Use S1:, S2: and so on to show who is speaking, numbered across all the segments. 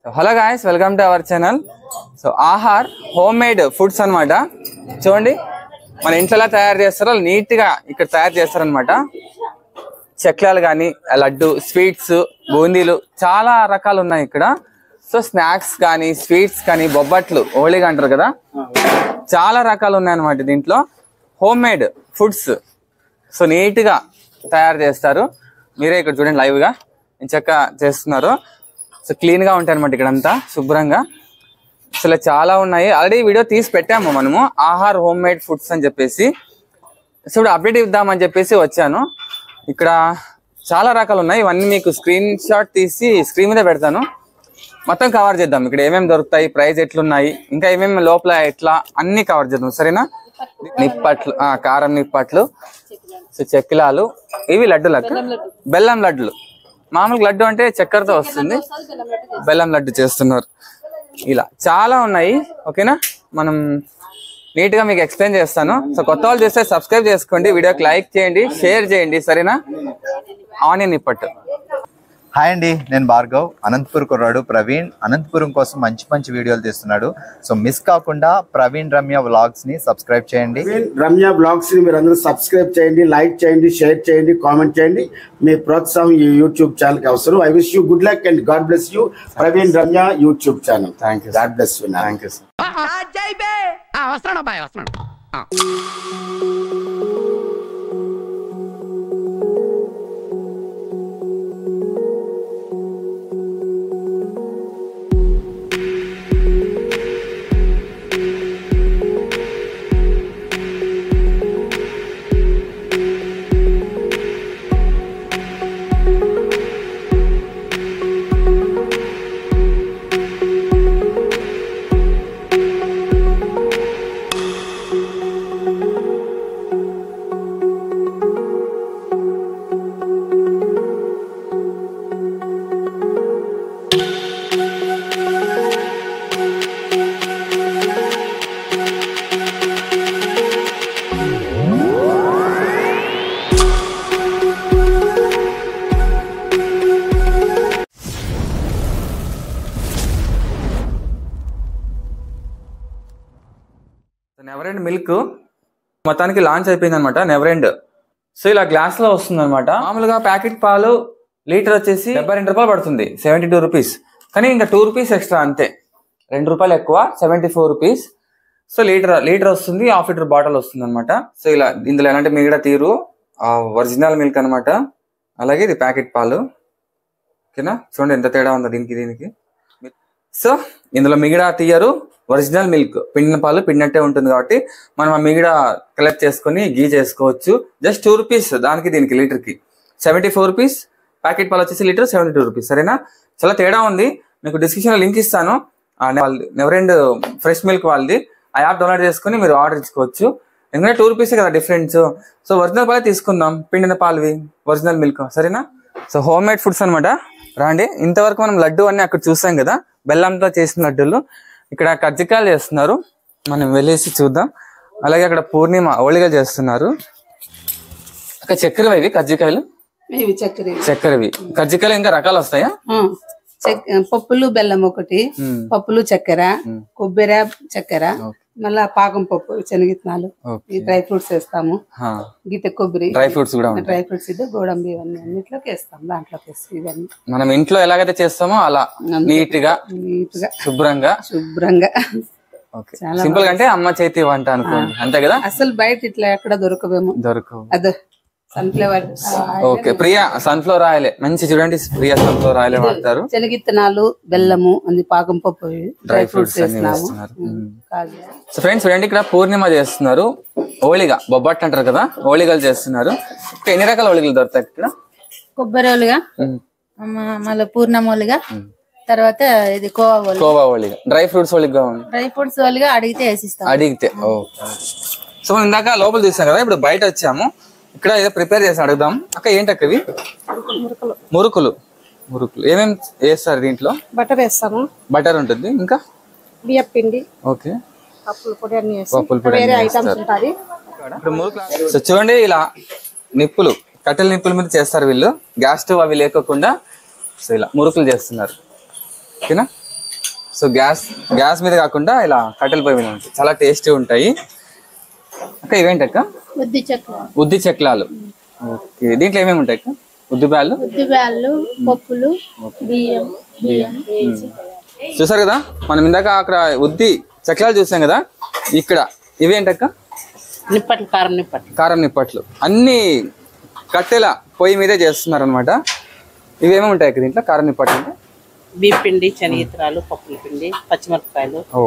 S1: Hello guys welcome to our channel so Aahaar home made foods అన్నమాట చూడండి మన ఇంట్లో ఎలా తయారు చేస్తారో నీట్ గా ఇక్కడ తయారు చేస్తారనమాట చెక్లాలు కానీ లడ్డు స్వీట్స్ బూందీలు చాలా రకాలు ఉన్నాయి ఇక్కడ సో స్నాక్స్ కానీ స్వీట్స్ కానీ బొబ్బట్లు ఓలిగా అంటారు కదా చాలా రకాలు ఉన్నాయన్నమాట దీంట్లో home made foods so neat గా తయారు చేస్తారు మీరే ఇక్కడ చూడండి లైవ్ గా చక్క చేస్తున్నారు సో క్లీన్ గా ఉంటాయి అనమాట ఇక్కడంతా శుభ్రంగా అసలు చాలా ఉన్నాయి ఆల్రెడీ వీడియో తీసి పెట్టాము మనము ఆహార్ హోమ్ మేడ్ ఫుడ్స్ అని చెప్పేసి సో ఇప్పుడు అప్డేట్ ఇద్దామని చెప్పేసి వచ్చాను ఇక్కడ చాలా రకాలు ఉన్నాయి ఇవన్నీ మీకు స్క్రీన్ షాట్ తీసి స్క్రీన్ మీద పెడతాను మొత్తం కవర్ చేద్దాం ఇక్కడ ఏమేమి దొరుకుతాయి ప్రైస్ ఎట్లున్నాయి ఇంకా ఏమేమి లోపల ఎట్లా అన్ని కవర్ చేద్దాం సరేనా నిప్పట్లు ఆ, కారం నిప్పట్లు సో చెక్కిలాలు ఇవి లడ్డు లడ్డు బెల్లం లడ్డులు మామూలుగా లడ్డు అంటే చక్కెరతో వస్తుంది బెల్లం లడ్డు చేస్తున్నారు ఇలా చాలా ఉన్నాయి ఓకేనా మనం నీట్ గా మీకు ఎక్స్ప్లెయిన్ చేస్తాను సో కొత్త వాళ్ళు చేస్తే సబ్స్క్రైబ్ చేసుకోండి వీడియోకి లైక్ చేయండి షేర్ చేయండి సరేనా ఆనియన్ నిప్పట్టు
S2: హాయ్ అండి నేను భార్గవ్ అనంతపూర్ కుర్రాడు ప్రవీణ్ అనంతపురం కోసం మంచి మంచి వీడియోలు తీస్తున్నాడు సో మిస్ కాకుండా ప్రవీణ్ రమ్య వ్లాగ్స్ ని సబ్స్క్రైబ్ చేయండి
S3: ప్రవీణ్ రమ్య బ్లాగ్స్ ని మీరు అందరూ సబ్స్క్రైబ్ చేయండి లైక్ చేయండి షేర్ చేయండి కామెంట్ చేయండి మీ ప్రోత్సాహం ఈ యూట్యూబ్ ఛానల్ కి అవసరం I wish you good luck and God bless you Praveen Ramya YouTube channel
S1: thank you
S3: God bless you
S1: thank you
S4: వస్తున్నాడు అబ్బాయి వస్తున్నాడు ఆ.
S1: నెవర్ ఎండ్ మిల్క్ మొత్తానికి లాంచ్ అయిపోయింది అనమాట నెవర్ ఎండ్ సో ఇలా గ్లాస్ లో వస్తుంది అనమాట మామూలుగా ప్యాకెట్ పాలు లీటర్ వచ్చేసి డెబ్బై రెండు రూపాయలు పడుతుంది సెవెంటీ టూ రూపీస్ కానీ ఇంకా టూ రూపీస్ ఎక్స్ట్రా అంతే రెండు రూపాయలు ఎక్కువ seventy four rupees so litre litre వస్తుంది హాఫ్ లీటర్ బాటిల్ వస్తుంది అనమాట సో ఇలా ఇందులో ఎలాంటి మిగతా తీరు ఒరిజినల్ మిల్క్ అన్నమాట అలాగే ఇది ప్యాకెట్ పాలు ఓకేనా చూడండి ఎంత తేడా ఉందో దీనికి దీనికి సో ఇందులో మిగడా తీయరు ఒరిజినల్ మిల్క్ పిండిన పాలు పిండినట్టే ఉంటుంది కాబట్టి మనం ఆ మిగడా కలెక్ట్ చేసుకొని గీ చేసుకోవచ్చు జస్ట్ టూ రూపీస్ దానికి దీనికి లీటర్ కి సెవెంటీ ఫోర్ రూపీస్ ప్యాకెట్ పాలు వచ్చేసి లీటర్ సెవెంటీ టూ రూపీస్ సరేనా చాలా తేడా ఉంది మీకు డిస్క్రిప్షన్ లో లింక్ ఇస్తాను నెవరెండ్ ఫ్రెష్ మిల్క్ వాళ్ళది ఆ యాప్ డౌన్లోడ్ చేసుకొని మీరు ఆర్డర్ ఇచ్చుకోవచ్చు ఎందుకంటే టూ రూపీస్ కదా డిఫరెన్స్ సో ఒరిజినల్ పాలే తీసుకుందాం పిండిన పాలువి ఒరిజినల్ మిల్క్ సరేనా సో హోమ్ మేడ్ ఫుడ్స్ అనమాట రాండి ఇంతవరకు మనం లడ్డు అన్ని అక్కడ చూసాం కదా బెల్లంతో చేసిన లడ్డూలు ఇక్కడ కజ్జికాయలు చేస్తున్నారు మనం వెళ్ళేసి చూద్దాం అలాగే అక్కడ పూర్ణిమ ఓళిగలు చేస్తున్నారు అక్కడ చక్కెర ఇవి కజ్జికాయలు
S5: ఇవి చక్కెర ఇవి.
S1: చక్కెరవి కజ్జికాయలు ఇంకా రకాలు వస్తాయా
S5: ఆ, చెక్- పప్పులు బెల్లం ఒకటి
S1: మ్మ్.
S5: పప్పులు చక్కెర కొబ్బరి చక్కెర
S1: ఓకే.
S5: మళ్ళా పాకం పప్పు శనగిత్తనాలు
S1: ఓకే.
S5: ఈ డ్రై ఫ్రూట్స్ వేస్తాము
S1: హా.
S5: గీత కొబ్బరి
S1: డ్రై ఫ్రూట్స్ కూడా ఉంటాయి
S5: డ్రై ఫ్రూట్స్ ఇది గోడంబి ఇవన్నీ అన్నిట్లోకి వేస్తాం దాంట్లోకి వేస్తాం ఇవన్నీ
S1: మనం ఇంట్లో ఎలాగైతే చేస్తామో అలా నీట్ గా
S5: నీట్ గా
S1: శుభ్రంగా
S5: శుభ్రంగా
S1: ఓకే సింపుల్ గా అంటే అమ్మ చేతి వంట అనుకోండి అంతే కదా
S5: అసలు బయట ఇట్లా ఎక్కడ దొరకవేమో
S1: దొరకవు
S5: అదో sunflower
S1: okay Priya sunflower oil మంచి చూడండి ప్రియా సన్ఫ్లవర్ ఆయిల్ వాడతారు
S5: శనగిత్తనాలు బెల్లము అన్ని పాకం పప్పు ఇవి, డ్రై ఫ్రూట్స్
S1: ఫ్రూట్స్ అన్ని
S5: వేస్తున్నాము
S1: వేస్తున్నారు.
S5: మ్మ్. కాజు
S1: సో ఫ్రెండ్స్ చూడండి ఇక్కడ పూర్ణిమ చేస్తున్నారు ఓళిగా బొబ్బట్ అంటారు కదా ఓళిగలు చేస్తున్నారు ఇంకా ఎన్ని రకాల ఓళిగలు దొరుకుతాయి ఇక్కడ
S6: కొబ్బరి ఓలుగా
S1: మ్మ్.
S6: మ- మళ్ళీ పూర్ణం ఓలుగా తర్వాత ఇది కోవా ఓలుగా
S1: కోవా ఓళిగా డ్రై ఫ్రూట్స్ ఓళిగా ఉంది
S6: డ్రై ఫ్రూట్స్ ఓలుగా అడిగితే వేసిస్తాం
S1: అడిగితే ఓ సో మనం ఇందాక లోపల చూసాం కదా ఇప్పుడు బయట వచ్చాము ఇక్కడ ఏదో ప్రిపేర్ చేసి అడుగుదాం అక్క ఏంటక్క ఇవి మురుకులు మురుకులు ఏమేమి వేస్తారు దీంట్లో
S7: బటర్ వేస్తాము
S1: బటర్ ఉంటుంది ఇంకా
S7: బియ్యం పిండి
S1: ఓకే
S7: పప్పుల పొడి అన్ని వేసి
S1: పప్పుల పొడి
S7: వేరే
S1: అన్ని
S7: ఐటమ్స్ ఉంటుంది
S1: ఇప్పుడు మురుకులు సో చూడండి ఇలా నిప్పులు కట్టెల నిప్పుల మీద చేస్తారు వీళ్ళు గ్యాస్ స్టవ్ అవి లేకోకుండా సో ఇలా మురుకులు చేస్తున్నారు ఓకేనా సో గ్యాస్ గ్యాస్ మీద కాకుండా ఇలా కట్టెల పొయ్యి మీద ఉంటాయి చాలా టేస్టీ ఉంటాయి అక్క ఇవేంటి అక్క
S6: ఉద్ది చెక్క
S1: ఉద్ది చెక్లాలు ఓకే దీంట్లో ఏమేమి ఉంటాయి అక్క ఉద్ది బ్యాళ్ళు
S6: ఉద్ది బ్యాళ్ళు పప్పులు బియ్యం బియ్యం వేసి
S1: చూసారు కదా మనం ఇందాక అక్కడ ఉద్ది చెక్లాలు చూసాం కదా ఇక్కడ ఇవేంటక్క
S5: నిప్పట్లు కారం నిప్పట్లు
S1: కారం నిప్పట్లు అన్ని కట్టెల పొయ్యి మీదే చేస్తున్నారు అనమాట ఇవేమేమి ఉంటాయి అక్క దీంట్లో కారం నిప్పట్లు అంటే
S5: బియ్యం పిండి శనగిత్తనాలు పప్పుల పిండి పచ్చిమిరపకాయలు
S1: ఓ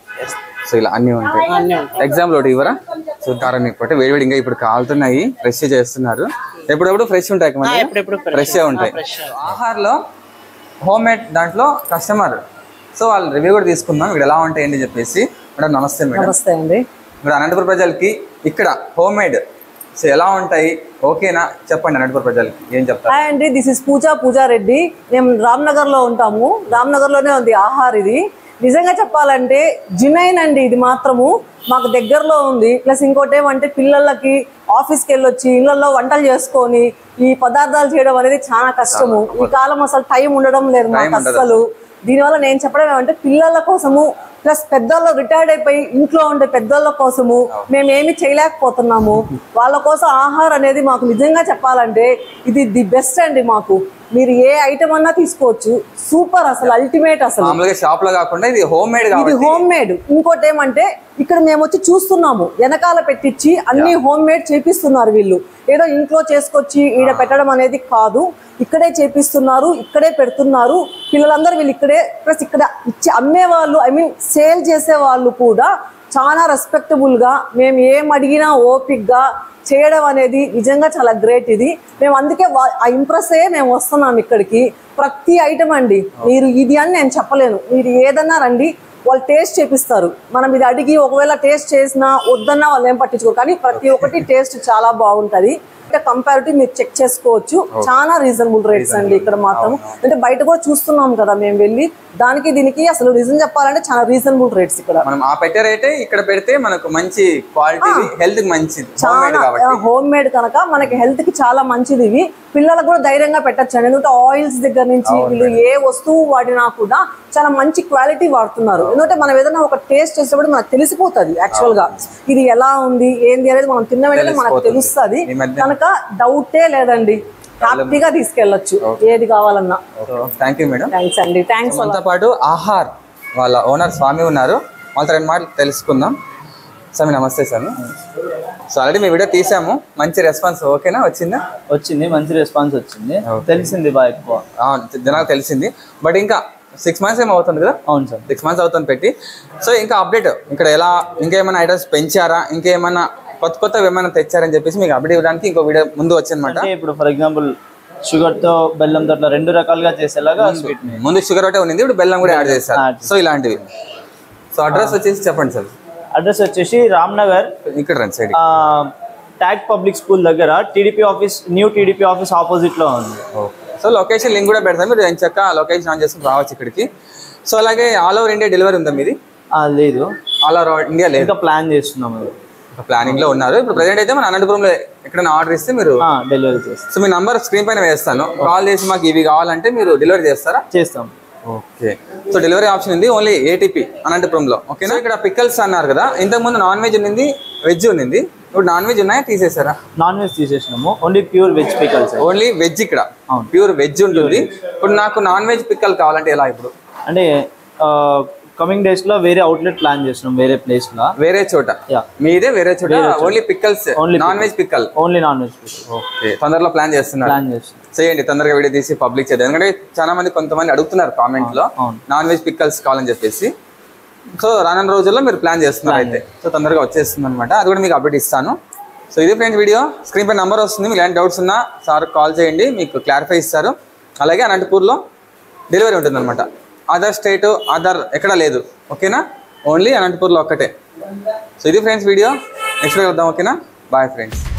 S1: సో ఇలా అన్ని ఉంటాయి
S5: అన్నీ ఉంటాయి
S1: ఎగ్జామ్ లోటు ఇవ్వరా సో కారం నిప్పటి వేడి వేడిగా ఇప్పుడు కాలుతున్నాయి ఫ్రెష్ చేస్తున్నారు ఎప్పుడెప్పుడు ఫ్రెష్ ఉంటాయి
S5: ఆ, ఎప్పుడెప్పుడు fresh.
S1: ఫ్రెష్ ఉంటాయి
S5: ఆ, fresh.
S1: ఆహార్లో హోమ్ మేడ్ దాంట్లో కస్టమర్ సో వాళ్ళ రివ్యూ కూడా తీసుకుందాం ఇక్కడ ఎలా ఉంటాయి ఏంటి చెప్పేసి మేడం నమస్తే మేడం
S8: నమస్తే అండి
S1: ఇప్పుడు అనంతపురం ప్రజలకి ఇక్కడ హోమ్ మేడ్ సో ఎలా ఉంటాయి ఓకేనా చెప్పండి అనంతపురం ప్రజలకి ఏం చెప్తారు
S8: హాయ్ అండి దిస్ ఇస్ పూజా పూజా రెడ్డి మేము రామ్నగర్ లో ఉంటాము రామ్నగర్ లోనే ఉంది ఆహార్ ఇది నిజంగా చెప్పాలంటే జినైన్ అండి ఇది మాత్రము మాకు దగ్గరలో ఉంది ప్లస్ ఇంకోటి ఏమంటే పిల్లలకి ఆఫీస్కి వెళ్ళొచ్చి ఇళ్లలో వంటలు చేసుకొని ఈ పదార్థాలు చేయడం అనేది చాలా కష్టము ఈ కాలం అసలు టైం ఉండడం లేదు మాకు
S1: ఉండదు.
S8: అసలు దీనివల్ల నేను చెప్పడం ఏమంటే పిల్లల కోసము ప్లస్ పెద్దోళ్ళు రిటైర్డ్ అయిపోయి ఇంట్లో ఉండే పెద్దోళ్ళ కోసము మేము ఏమి చేయలేకపోతున్నాము వాళ్ళ కోసం ఆహారం అనేది మాకు నిజంగా చెప్పాలంటే ఇది ది బెస్ట్ అండి మాకు మీరు ఏ ఐటమ్ అన్నా తీసుకోవచ్చు సూపర్ అసలు అల్టిమేట్ అసలు
S1: మామూలుగా షాప్ లో కాకుండా ఇది హోమ్ మేడ్
S8: ఇది
S1: కాబట్టి
S8: హోమ్ మేడ్ ఇంకోటి ఏమంటే ఇక్కడ మేము వచ్చి చూస్తున్నాము వెనకాల పెట్టించి అన్ని హోమ్ మేడ్ చేపిస్తున్నారు వీళ్ళు ఏదో ఇంట్లో చేసుకొచ్చి ఈడ పెట్టడం అనేది కాదు ఇక్కడే చేపిస్తున్నారు ఇక్కడే పెడుతున్నారు పిల్లలందరూ వీళ్ళు ఇక్కడే ప్లస్ ఇక్కడ ఇచ్చి అమ్మే వాళ్ళు ఐ మీన్ సేల్ చేసే వాళ్ళు కూడా చాలా రెస్పెక్టబుల్ గా మేము ఏం అడిగినా ఓపిక్ గా చేయడం అనేది నిజంగా చాలా గ్రేట్ ఇది మేము అందుకే వా- ఆ ఇంప్రెస్ అయ్యే మేము వస్తున్నాం ఇక్కడికి ప్రతి ఐటమ్ అండి మీరు ఇది అని నేను చెప్పలేను మీరు ఏదన్నా రండి వాళ్ళు టేస్ట్ చేపిస్తారు మనం ఇది అడిగి ఒకవేళ టేస్ట్ చేసినా వద్దన్నా వాళ్ళు ఏం పట్టించుకోరు కానీ ప్రతి ఒక్కటి టేస్ట్ చాలా బాగుంటది అంటే కంపారిటివ్ మీరు చెక్ చేసుకోవచ్చు చాలా రీజనబుల్ రేట్స్ అండి ఇక్కడ మాత్రం అంటే బయట కూడా చూస్తున్నాం కదా మేము వెళ్ళి దానికి దీనికి అసలు రీజన్ చెప్పాలంటే చాలా రీజనబుల్ రేట్స్ ఇక్కడ
S1: మనం ఆ పెట్టే రేటే ఇక్కడ పెడితే మనకు మంచి క్వాలిటీ హెల్త్ కి మంచిది హోమ్ మేడ్
S8: చాలా
S1: కాబట్టి
S8: హోమ్ మేడ్ కనుక మనకి హెల్త్ కి చాలా మంచిది ఇవి పిల్లలకు కూడా ధైర్యంగా పెట్టచ్చు అండి ఎందుకంటే ఆయిల్స్ దగ్గర నుంచి వీళ్ళు ఏ వస్తువు వాడినా కూడా చాలా మంచి క్వాలిటీ వాడుతున్నారు ఎందుకంటే మనం ఏదైనా ఒక టేస్ట్ చేసేటప్పుడు మనకు తెలిసిపోతుంది యాక్చువల్ గా ఇది ఎలా ఉంది ఏంది అనేది మనం తిన్న వెంటనే మనకు
S1: తెలిసిపోతుంది.
S8: తెలుస్తుంది
S1: ఈ మధ్య-
S8: కనుక డౌటే లేదండి హ్యాపీగా తీసుకెళ్ళొచ్చు ఏది కావాలన్నా
S1: థ్యాంక్ యూ మేడం
S8: థ్యాంక్స్ అండి థ్యాంక్స్
S1: మనతో పాటు ఆహార్ వాళ్ళ ఓనర్ స్వామి ఉన్నారు వాళ్ళతో రెండు మాటలు తెలుసుకుందాం స్వామి నమస్తే స్వామి సో ఆల్రెడీ మీ వీడియో తీసాము మంచి రెస్పాన్స్ ఓకేనా వచ్చిందా
S9: వచ్చింది మంచి రెస్పాన్స్ వచ్చింది తెలిసింది బాగా ఎక్కువ
S1: అవును, జనాలకు తెలిసింది బట్ ఇంకా సిక్స్ మంత్స్ ఏమో అవుతుంది కదా
S9: అవును సార్
S1: సిక్స్ మంత్స్ అవుతుంది పెట్టి సో ఇంకా అప్డేట్ ఇక్కడ ఎలా ఇంకేమైనా ఐటమ్స్ పెంచారా ఇంకేమైనా కొత్త కొత్తవి ఏమైనా తెచ్చారని చెప్పేసి మీకు అప్డేట్ ఇవ్వడానికి ఇంకో వీడియో ముందు వచ్చిందన్నమాట
S9: అంటే ఇప్పుడు ఫర్ ఎగ్జాంపుల్ షుగర్ తో బెల్లంతో అట్లా రెండు రకాలుగా చేసేలాగా స్వీట్
S1: ముందు షుగర్ ఒకటే ఉంది ఇప్పుడు బెల్లం కూడా యాడ్ చేస్తారు
S9: Add
S1: సో ఇలాంటివి సో అడ్రస్ వచ్చేసి చెప్పండి సార్
S9: అడ్రస్ వచ్చేసి రామ్నగర్
S1: ఇక్కడ రండి సైడ్
S9: ట్యాగ్ పబ్లిక్ స్కూల్ దగ్గర TDP office new TDP office opposite లో ఉంది
S1: సో లొకేషన్ లింక్ కూడా పెడతాం మీరు ఎంచక్క లొకేషన్ ఆన్ చేసుకుని రావచ్చు ఇక్కడికి సో అలాగే ఆల్ ఓవర్ ఇండియా డెలివరీ ఉందా మీది
S9: ఆ, లేదు
S1: ఆల్ ఓవర్ ఇండియా లేదు
S9: ఇంకా ప్లాన్ చేస్తున్నాం అది
S1: ప్లానింగ్ లో ఉన్నారు ఇప్పుడు ప్రజెంట్ అయితే మన అనంతపురంలో ఎక్కడైనా ఆర్డర్ ఇస్తే మీరు
S9: డెలివరీ చేస్తాం
S1: సో మీ నంబర్ స్క్రీన్ పైన వేస్తాను కాల్ చేసి మాకు ఇవి కావాలంటే మీరు డెలివరీ చేస్తారా
S9: చేస్తాం
S1: ఓకే సో డెలివరీ ఆప్షన్ ఉంది ఓన్లీ ఏటీపీ అనంతపురంలో ఓకేనా ఇక్కడ పిక్కల్స్ అన్నారు కదా ఇంతకు ముందు నాన్ వెజ్ ఉన్నింది వెజ్ ఉన్నింది ఇప్పుడు నాన్ వెజ్ ఉన్నాయా తీసేసారా
S9: నాన్ వెజ్ తీసేసినాము only pure veg pickles
S1: only veg ఇక్కడ
S9: అవును.
S1: ప్యూర్ వెజ్ ఉంటుంది ఇప్పుడు నాకు నాన్ వెజ్ పిక్కల్ కావాలంటే ఎలా ఇప్పుడు
S9: అంటే కమింగ్ డేస్ లో వేరే అవుట్లెట్ ప్లాన్ చేస్తున్నాం వేరే ప్లేస్ లో
S1: వేరే చోట
S9: Yeah.
S1: మీదే వేరే చోట only pickles
S9: Only
S1: non veg pickle
S9: only non veg pickle
S1: okay తొందరలో ప్లాన్ చేస్తున్నారు
S9: ప్లాన్ చేస్తున్నాం
S1: చేయండి తొందరగా వీడియో తీసి పబ్లిక్ చేద్దాం ఎందుకంటే చాలా మంది కొంతమంది అడుగుతున్నారు కామెంట్ లో
S9: అవును.
S1: నాన్ వెజ్ పిక్కల్స్ కావాలని చెప్పేసి సో రానున్న రోజుల్లో మీరు ప్లాన్ చేస్తున్నారు అయితే సో తొందరగా వచ్చేస్తుంది అనమాట అది కూడా మీకు అప్డేట్ ఇస్తాను సో ఇది ఫ్రెండ్స్ వీడియో స్క్రీన్ పై నెంబర్ వస్తుంది మీకు ఎలాంటి డౌట్స్ ఉన్నా సార్ కాల్ చేయండి మీకు క్లారిఫై ఇస్తారు అలాగే అనంతపూర్లో డెలివరీ ఉంటుంది అనమాట అదర్ స్టేట్ అదర్ ఎక్కడ లేదు ఓకేనా ఓన్లీ అనంతపూర్లో ఒక్కటే సో ఇది ఫ్రెండ్స్ వీడియో నెక్స్ట్ వీడియో వద్దాం ఓకేనా బాయ్ ఫ్రెండ్స్